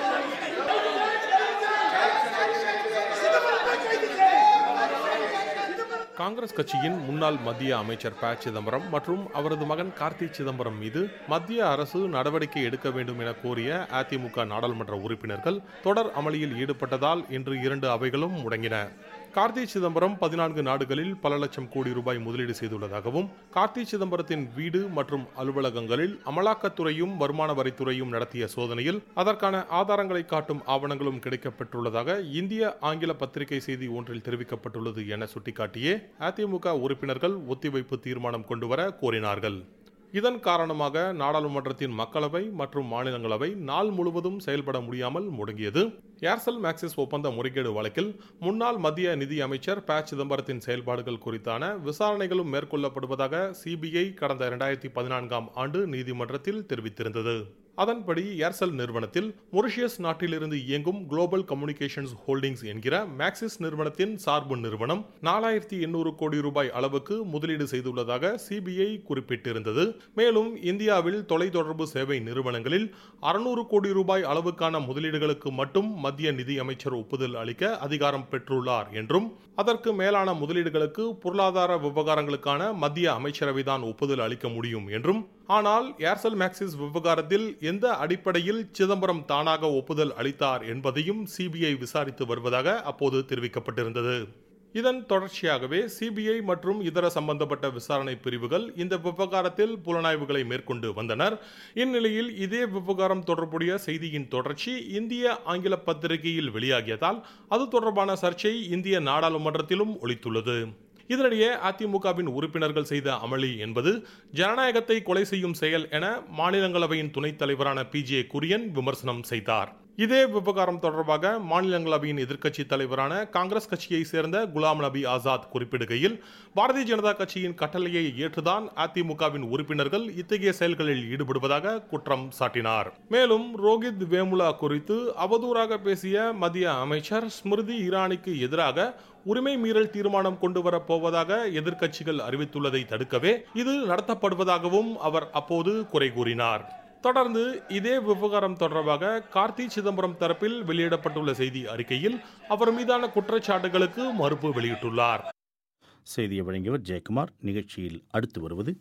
Congress கட்சியின் முன்னாள் மத்திய அமைச்சர் ப சிதம்பரம் மற்றும் அவரது மகன் கார்த்தி சிதம்பரம் மீது மத்திய அரசு நடவடிக்கை எடுக்க வேண்டும் என கோரிய அதிமுக நாடாளுமன்ற உறுப்பினர்கள் தொடர் அமளியில் ஈடுபட்டதால் இன்று இரண்டு அவைகளும் முடங்கின கார்த்தி சிதம்பரம் பதினான்கு நாடுகளில் பல லட்சம் கோடி ரூபாய் முதலீடு செய்துள்ளதாகவும் கார்த்தி சிதம்பரத்தின் வீடு மற்றும் அலுவலகங்களில் அமலாக்கத்துறையும் வருமான வரித்துறையும் நடத்திய சோதனையில் அதற்கான ஆதாரங்களை காட்டும் ஆவணங்களும் கிடைக்கப்பெற்றுள்ளதாக இந்திய ஆங்கில பத்திரிகை செய்தி ஒன்றில் தெரிவிக்கப்பட்டுள்ளது என சுட்டிக்காட்டியே அதிமுக உறுப்பினர்கள் ஒத்திவைப்பு தீர்மானம் கொண்டுவர கோரினார்கள் இதன் காரணமாக நாடாளுமன்றத்தின் மக்களவை மற்றும் மாநிலங்களவை நாள் முழுவதும் செயல்பட முடியாமல் முடங்கியது ஏர்செல் மேக்சிஸ் ஒப்பந்த முறைகேடு வழக்கில் முன்னாள் மத்திய நிதி அமைச்சர் ப சிதம்பரத்தின் செயல்பாடுகள் குறித்தான விசாரணைகளும் மேற்கொள்ளப்படுவதாக சிபிஐ கடந்த இரண்டாயிரத்தி பதினான்காம் ஆண்டு நீதிமன்றத்தில் தெரிவித்திருந்தது அதன்படி ஏர்செல் நிறுவனத்தில் மொரிஷியஸ் நாட்டிலிருந்து இயங்கும் குளோபல் கம்யூனிகேஷன்ஸ் ஹோல்டிங்ஸ் என்கிற மேக்சிஸ் நிறுவனத்தின் சார்பு நிறுவனம் நாலாயிரத்தி எண்ணூறு கோடி ரூபாய் அளவுக்கு முதலீடு செய்துள்ளதாக சிபிஐ குறிப்பிட்டிருந்தது மேலும் இந்தியாவில் தொலைத்தொடர்பு சேவை நிறுவனங்களில் அறுநூறு கோடி ரூபாய் அளவுக்கான முதலீடுகளுக்கு மட்டும் மத்திய நிதி அமைச்சர் ஒப்புதல் அளிக்க அதிகாரம் பெற்றுள்ளார் என்றும் அதற்கு மேலான முதலீடுகளுக்கு பொருளாதார விவகாரங்களுக்கான மத்திய அமைச்சரவைதான் ஒப்புதல் அளிக்க முடியும் என்றும் ஆனால் ஏர்செல் மேக்சிஸ் விவகாரத்தில் எந்த அடிப்படையில் சிதம்பரம் தானாக ஒப்புதல் அளித்தார் என்பதையும் சிபிஐ விசாரித்து வருவதாக அப்போது தெரிவிக்கப்பட்டிருந்தது இதன் தொடர்ச்சியாகவே சிபிஐ மற்றும் இதர சம்பந்தப்பட்ட விசாரணை பிரிவுகள் இந்த விவகாரத்தில் புலனாய்வுகளை மேற்கொண்டு வந்தனர் இந்நிலையில் இதே விவகாரம் தொடர்புடைய செய்தியின் தொடர்ச்சி இந்திய ஆங்கில பத்திரிகையில் வெளியாகியதால் அது தொடர்பான சர்ச்சை இந்திய நாடாளுமன்றத்திலும் ஒலித்துள்ளது இதனிடையே அதிமுகவின் உறுப்பினர்கள் செய்த அமளி என்பது ஜனநாயகத்தை கொலை செய்யும் செயல் என மாநிலங்களவையின் துணைத் தலைவரான பி ஜே குரியன் விமர்சனம் செய்தார் இதே விவகாரம் தொடர்பாக மாநிலங்களவையின் எதிர்க்கட்சி தலைவரான காங்கிரஸ் கட்சியை சேர்ந்த குலாம் நபி ஆசாத் குறிப்பிடுகையில் பாரதிய ஜனதா கட்சியின் கட்டளையை ஏற்றுதான் அதிமுகவின் உறுப்பினர்கள் இத்தகைய செயல்களில் ஈடுபடுவதாக குற்றம் சாட்டினார் மேலும் ரோஹித் வேமுலா குறித்து அவதூறாக பேசிய மத்திய அமைச்சர் ஸ்மிருதி இரானிக்கு எதிராக உரிமை மீறல் தீர்மானம் கொண்டு வரப் போவதாக எதிர்க்கட்சிகள் அறிவித்துள்ளதை தடுக்கவே இது நடத்தப்படுவதாகவும் அவர் அப்போது குறை கூறினார் தொடர்ந்து இதே விவகாரம் தொடர்பாக கார்த்தி சிதம்பரம் தரப்பில் வெளியிடப்பட்டுள்ள செய்தி அறிக்கையில் அவர் மீதான குற்றச்சாட்டுகளுக்கு மறுப்பு வெளியிட்டுள்ளார் செய்தியை வழங்கியவர் ஜெயக்குமார் நிகழ்ச்சியில் அடுத்து வருவது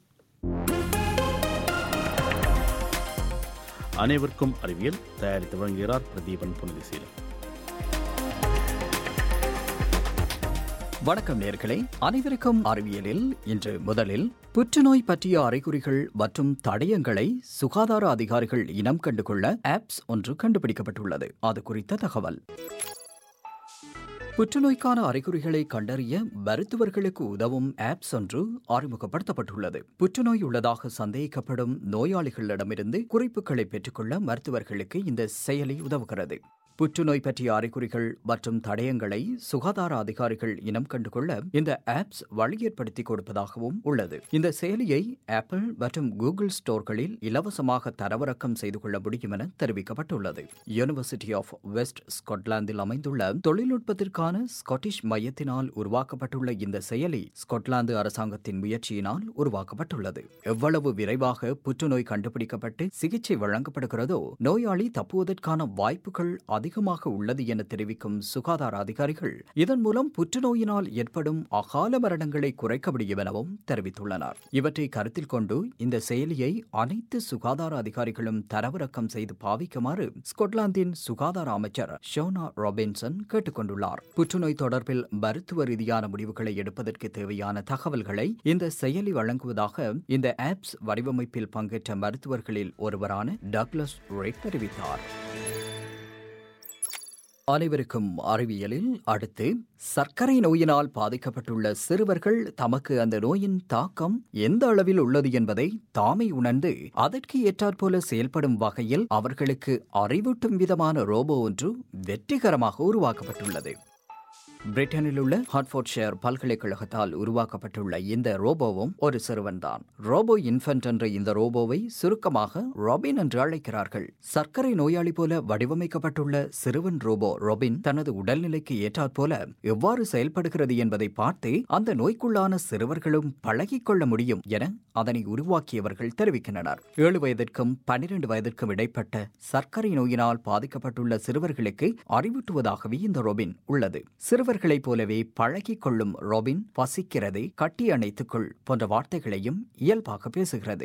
அனைவருக்கும் அறிவியல் தயாரித்து வழங்குகிறார் பிரதீபன் புனிதசீலன் வணக்கம் நேர்களே அனைவருக்கும் அறிவியலில் இன்று முதலில் புற்றுநோய் பற்றிய அறிகுறிகள் மற்றும் தடயங்களை சுகாதார அதிகாரிகள் இனம் கண்டுகொள்ள ஆப்ஸ் ஒன்று கண்டுபிடிக்கப்பட்டுள்ளது அது குறித்த தகவல் புற்றுநோய்க்கான அறிகுறிகளை கண்டறிய மருத்துவர்களுக்கு உதவும் ஆப்ஸ் ஒன்று அறிமுகப்படுத்தப்பட்டுள்ளது புற்றுநோய் உள்ளதாக சந்தேகிக்கப்படும் நோயாளிகளிடமிருந்து குறிப்புகளை பெற்றுக்கொள்ள மருத்துவர்களுக்கு இந்த செயலி உதவுகிறது புற்றுநோய் பற்றிய அறிகுறிகள் மற்றும் தடயங்களை சுகாதார அதிகாரிகள் இனம் கண்டுகொள்ள இந்த ஆப்ஸ் வழி ஏற்படுத்தி கொடுப்பதாகவும் உள்ளது இந்த செயலியை ஆப்பிள் மற்றும் கூகுள் ஸ்டோர்களில் இலவசமாக தரவிறக்கம் செய்து கொள்ள முடியும் என தெரிவிக்கப்பட்டுள்ளது யூனிவர்சிட்டி ஆஃப் வெஸ்ட் ஸ்காட்லாந்தில் அமைந்துள்ள தொழில்நுட்பத்திற்கான ஸ்காட்டிஷ் மையத்தினால் உருவாக்கப்பட்டுள்ள இந்த செயலி ஸ்காட்லாந்து அரசாங்கத்தின் முயற்சியினால் உருவாக்கப்பட்டுள்ளது எவ்வளவு விரைவாக புற்றுநோய் கண்டுபிடிக்கப்பட்டு சிகிச்சை வழங்கப்படுகிறதோ நோயாளி தப்புவதற்கான வாய்ப்புகள் அதிகம் அதிகமாக உள்ளது என தெரிவிக்கும் சுகாதார அதிகாரிகள் இதன் மூலம் புற்றுநோயினால் ஏற்படும் அகால மரணங்களை குறைக்க முடியும் எனவும் தெரிவித்துள்ளனர் இவற்றை கருத்தில் கொண்டு இந்த செயலியை அனைத்து சுகாதார அதிகாரிகளும் தரவிறக்கம் செய்து பாவிக்குமாறு ஸ்கொட்லாந்தின் சுகாதார அமைச்சர் ஷோனா ராபின்சன் கேட்டுக் கொண்டுள்ளார் புற்றுநோய் தொடர்பில் மருத்துவ ரீதியான முடிவுகளை எடுப்பதற்கு தேவையான தகவல்களை இந்த செயலி வழங்குவதாக இந்த ஆப்ஸ் வடிவமைப்பில் பங்கேற்ற மருத்துவர்களில் ஒருவரான டக்ளஸ் ரேட் தெரிவித்தார் அனைவருக்கும் அறிவியலில் அடுத்து சர்க்கரை நோயினால் பாதிக்கப்பட்டுள்ள சிறுவர்கள் தமக்கு அந்த நோயின் தாக்கம் எந்த அளவில் உள்ளது என்பதை தாமே உணர்ந்து அதற்கு ஏற்றாற்போல செயல்படும் வகையில் அவர்களுக்கு அறிவூட்டும் விதமான ரோபோ ஒன்று வெற்றிகரமாக உருவாக்கப்பட்டுள்ளது பிரிட்டனில் உள்ள ஹார்ட்ஃபோர்ட்ஷயர் பல்கலைக்கழகத்தால் உருவாக்கப்பட்டுள்ள இந்த ரோபோவும் ஒரு சிறுவன்தான் ரோபோ இன்ஃபென்ட் என்ற இந்த ரோபோவை சுருக்கமாக ராபின் என்று அழைக்கிறார்கள் சர்க்கரை நோயாளி போல வடிவமைக்கப்பட்டுள்ள சிறுவன் ரோபோ ராபின் தனது உடல்நிலைக்கு ஏற்றாற்போல எவ்வாறு செயல்படுகிறது என்பதை பார்த்து அந்த நோய்க்குள்ளான சிறுவர்களும் பழகிக் கொள்ள முடியும் என அதனை உருவாக்கியவர்கள் தெரிவிக்கின்றனர் ஏழு வயதிற்கும் பன்னிரண்டு வயதிற்கும் இடைப்பட்ட சர்க்கரை நோயினால் பாதிக்கப்பட்டுள்ள சிறுவர்களுக்கு அறிவூட்டுவதாகவே இந்த ரோபின் உள்ளது சிறுவர்களைப் போலவே பழகிக் கொள்ளும் ராபின் பசிக்கிறது கட்டி அணைத்துக்கொள் போன்ற வார்த்தைகளையும் இயல்பாக பேசுகிறது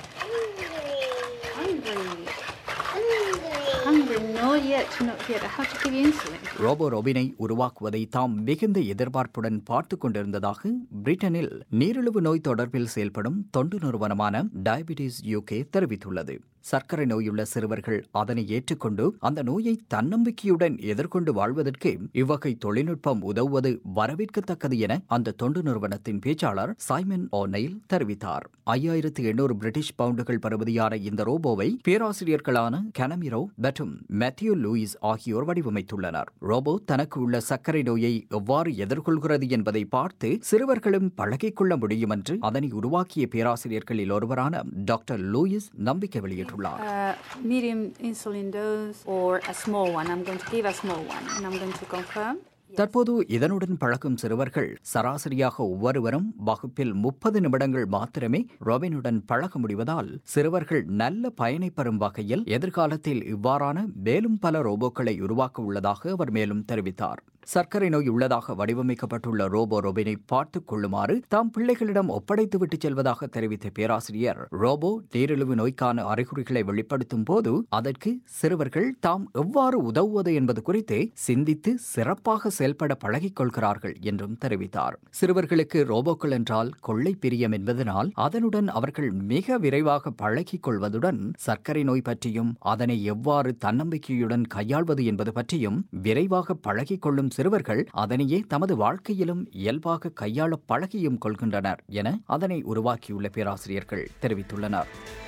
ரோபோ ரோபினை உருவாக்குவதை தாம் மிகுந்த எதிர்பார்ப்புடன் பார்த்து கொண்டிருந்ததாக பிரிட்டனில் நீரிழிவு நோய் தொடர்பில் செயல்படும் தொண்டு நிறுவனமான டயபிட்டிஸ் யூகே தெரிவித்துள்ளது சர்க்கரை நோயுள்ள சிறுவர்கள் அதனை ஏற்றுக்கொண்டு அந்த நோயை தன்னம்பிக்கையுடன் எதிர்கொண்டு வாழ்வதற்கு இவ்வகை தொழில்நுட்பம் உதவுவது வரவேற்கத்தக்கது என அந்த தொண்டு நிறுவனத்தின் பேச்சாளர் சைமன் ஓநெயில் தெரிவித்தார் ஐயாயிரத்து எண்ணூறு பிரிட்டிஷ் பவுண்டுகள் பெறுமதியான இந்த ரோபோவை பேராசிரியர்களான கனமிரோ மற்றும் மேத்யூ லூயிஸ் ஆகியோர் வடிவமைத்துள்ளனர் ரோபோ தனக்கு உள்ள சர்க்கரை நோயை எவ்வாறு எதிர்கொள்கிறது என்பதை பார்த்து சிறுவர்களும் பழகிக் கொள்ள முடியும் என்று அதனை உருவாக்கிய பேராசிரியர்களில் ஒருவரான டாக்டர் லூயிஸ் நம்பிக்கை வெளியிட்டுள்ளார் Uh, medium insulin dose or a small one. I'm going to give a small one and I'm going to confirm. தற்போது இதனுடன் பழகும் சிறுவர்கள் சராசரியாக ஒவ்வொருவரும் வகுப்பில் முப்பது நிமிடங்கள் மாத்திரமே ரொபினுடன் பழக முடிவதால் சிறுவர்கள் நல்ல பயனை பெறும் வகையில் எதிர்காலத்தில் இவ்வாறான மேலும் பல ரோபோக்களை உருவாக்க உள்ளதாக அவர் மேலும் தெரிவித்தார் சர்க்கரை நோய் உள்ளதாக வடிவமைக்கப்பட்டுள்ள ரோபோ ரோபினை பார்த்துக் கொள்ளுமாறு தாம் பிள்ளைகளிடம் ஒப்படைத்துவிட்டு செல்வதாக தெரிவித்த பேராசிரியர் ரோபோ நீரிழிவு நோய்க்கான அறிகுறிகளை வெளிப்படுத்தும் போது அதற்கு சிறுவர்கள் தாம் எவ்வாறு உதவுவது என்பது குறித்து சிந்தித்து சிறப்பாக செயல்பட பழகிக் கொள்கிறார்கள் என்றும் தெரிவித்தார் சிறுவர்களுக்கு ரோபோக்கள் என்றால் கொள்ளை பிரியம் என்பதனால் அதனுடன் அவர்கள் மிக விரைவாக பழகிக் கொள்வதுடன் சர்க்கரை நோய் பற்றியும் அதனை எவ்வாறு தன்னம்பிக்கையுடன் கையாள்வது என்பது பற்றியும் விரைவாக பழகிக் கொள்ளும் சிறுவர்கள் அதனையே தமது வாழ்க்கையிலும் இயல்பாக கையாள பழகியும் கொள்கின்றனர் என அதனை உருவாக்கியுள்ள பேராசிரியர்கள் தெரிவித்துள்ளனர்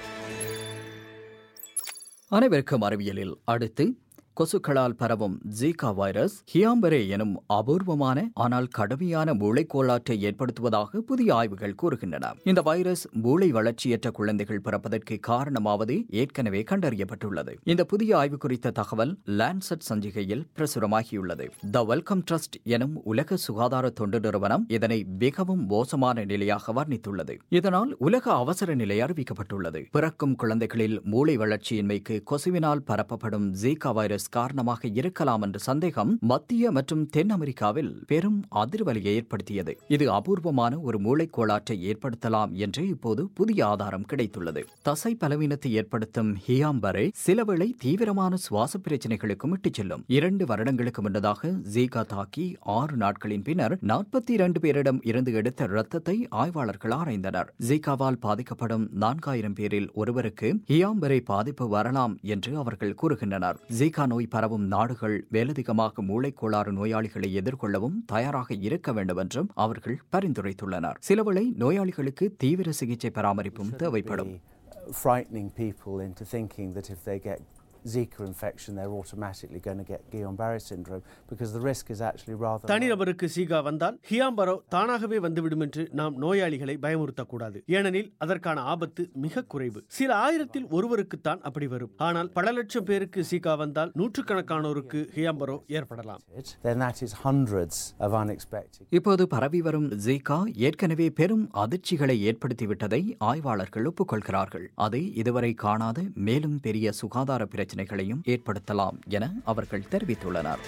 அனைவருக்கும் அறிவியலில் அடுத்து கொசுக்களால் பரவும் ஜீகா வைரஸ் ஹியாம்பரே எனும் அபூர்வமான ஆனால் கடுமையான மூளைக்கோளாற்றை ஏற்படுத்துவதாக புதிய ஆய்வுகள் கூறுகின்றன இந்த வைரஸ் மூளை வளர்ச்சியற்ற குழந்தைகள் பிறப்பதற்கு காரணமாவது ஏற்கனவே கண்டறியப்பட்டுள்ளது இந்த புதிய ஆய்வு குறித்த தகவல் லான்செட் சஞ்சிகையில் பிரசுரமாகியுள்ளது த வெல்கம் ட்ரஸ்ட் எனும் உலக சுகாதார தொண்டு நிறுவனம் இதனை மிகவும் மோசமான நிலையாக வர்ணித்துள்ளது இதனால் உலக அவசர நிலை அறிவிக்கப்பட்டுள்ளது பிறக்கும் குழந்தைகளில் மூளை வளர்ச்சியின்மைக்கு கொசுவினால் பரப்பப்படும் ஜீகா வைரஸ் வைரஸ் காரணமாக இருக்கலாம் என்ற சந்தேகம் மத்திய மற்றும் தென் அமெரிக்காவில் பெரும் அதிர்வலியை ஏற்படுத்தியது இது அபூர்வமான ஒரு மூளைக்கோளாற்றை ஏற்படுத்தலாம் என்று இப்போது புதிய ஆதாரம் கிடைத்துள்ளது தசை பலவீனத்தை ஏற்படுத்தும் ஹியாம்பரை சிலவேளை தீவிரமான சுவாச பிரச்சனைகளுக்கும் இட்டுச் செல்லும் இரண்டு வருடங்களுக்கு முன்னதாக ஜீகா தாக்கி ஆறு நாட்களின் பின்னர் நாற்பத்தி இரண்டு பேரிடம் இருந்து எடுத்த இரத்தத்தை ஆய்வாளர்கள் ஆராய்ந்தனர் ஜீகாவால் பாதிக்கப்படும் நான்காயிரம் பேரில் ஒருவருக்கு ஹியாம்பரை பாதிப்பு வரலாம் என்று அவர்கள் கூறுகின்றனர் ஜீகா நோய் பரவும் நாடுகள் மேலதிகமாக மூளைக்கோளாறு நோயாளிகளை எதிர்கொள்ளவும் தயாராக இருக்க வேண்டும் என்றும் அவர்கள் பரிந்துரைத்துள்ளனர் சிலவேளை நோயாளிகளுக்கு தீவிர சிகிச்சை பராமரிப்பும் தேவைப்படும் frightening people into thinking that if they get Zika infection, they're automatically going to get Guillain-Barré syndrome because the risk is actually rather. தனிநபருக்கு சீகா வந்தால் ஹியாம்பரோ தானாகவே வந்துவிடும் என்று நாம் நோயாளிகளை பயமுறுத்தக்கூடாது ஏனெனில் அதற்கான ஆபத்து மிக குறைவு சில ஆயிரத்தில் ஒருவருக்குத்தான் அப்படி வரும் ஆனால் பல லட்சம் பேருக்கு சீகா வந்தால் நூற்றுக்கணக்கானோருக்கு ஹியாம்பரோ ஏற்படலாம் Then that is hundreds of unexpected. இப்போது பரவி வரும் ஜீகா ஏற்கனவே பெரும் அதிர்ச்சிகளை ஏற்படுத்திவிட்டதை ஆய்வாளர்கள் ஒப்புக்கொள்கிறார்கள் அது இதுவரை காணாத மேலும் பெரிய சுகாதார பிரச்சனை பிரச்சினைகளையும் ஏற்படுத்தலாம் என அவர்கள் தெரிவித்துள்ளனர்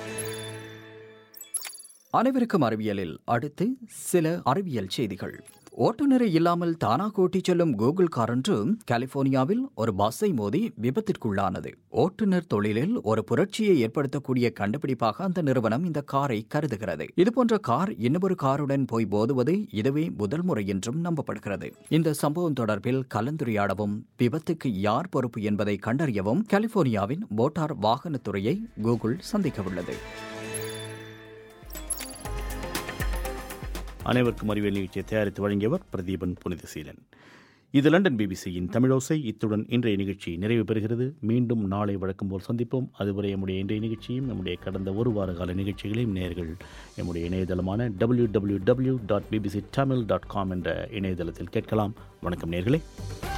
அனைவருக்கும் அறிவியலில் அடுத்து சில அறிவியல் செய்திகள் ஓட்டுநரை இல்லாமல் தானாக ஓட்டிச் செல்லும் கூகுள் கார் ஒன்று கலிபோர்னியாவில் ஒரு பஸ்ஸை மோதி விபத்திற்குள்ளானது ஓட்டுநர் தொழிலில் ஒரு புரட்சியை ஏற்படுத்தக்கூடிய கண்டுபிடிப்பாக அந்த நிறுவனம் இந்த காரை கருதுகிறது இதுபோன்ற கார் இன்னொரு காருடன் போய் போதுவது இதுவே முதல் முறை என்றும் நம்பப்படுகிறது இந்த சம்பவம் தொடர்பில் கலந்துரையாடவும் விபத்துக்கு யார் பொறுப்பு என்பதை கண்டறியவும் கலிபோர்னியாவின் மோட்டார் வாகனத்துறையை கூகுள் சந்திக்கவுள்ளது அனைவருக்கும் அறிவியல் நிகழ்ச்சியை தயாரித்து வழங்கியவர் பிரதீபன் புனிதசீலன் இது லண்டன் பிபிசியின் தமிழோசை இத்துடன் இன்றைய நிகழ்ச்சி நிறைவு பெறுகிறது மீண்டும் நாளை வழக்கம் போல் சந்திப்போம் அதுவரை நம்முடைய இன்றைய நிகழ்ச்சியும் நம்முடைய கடந்த ஒரு வார கால நிகழ்ச்சிகளையும் நேர்கள் நம்முடைய இணையதளமான W W W dot BBC Tamil dot com என்ற இணையதளத்தில் கேட்கலாம் வணக்கம் நேர்களே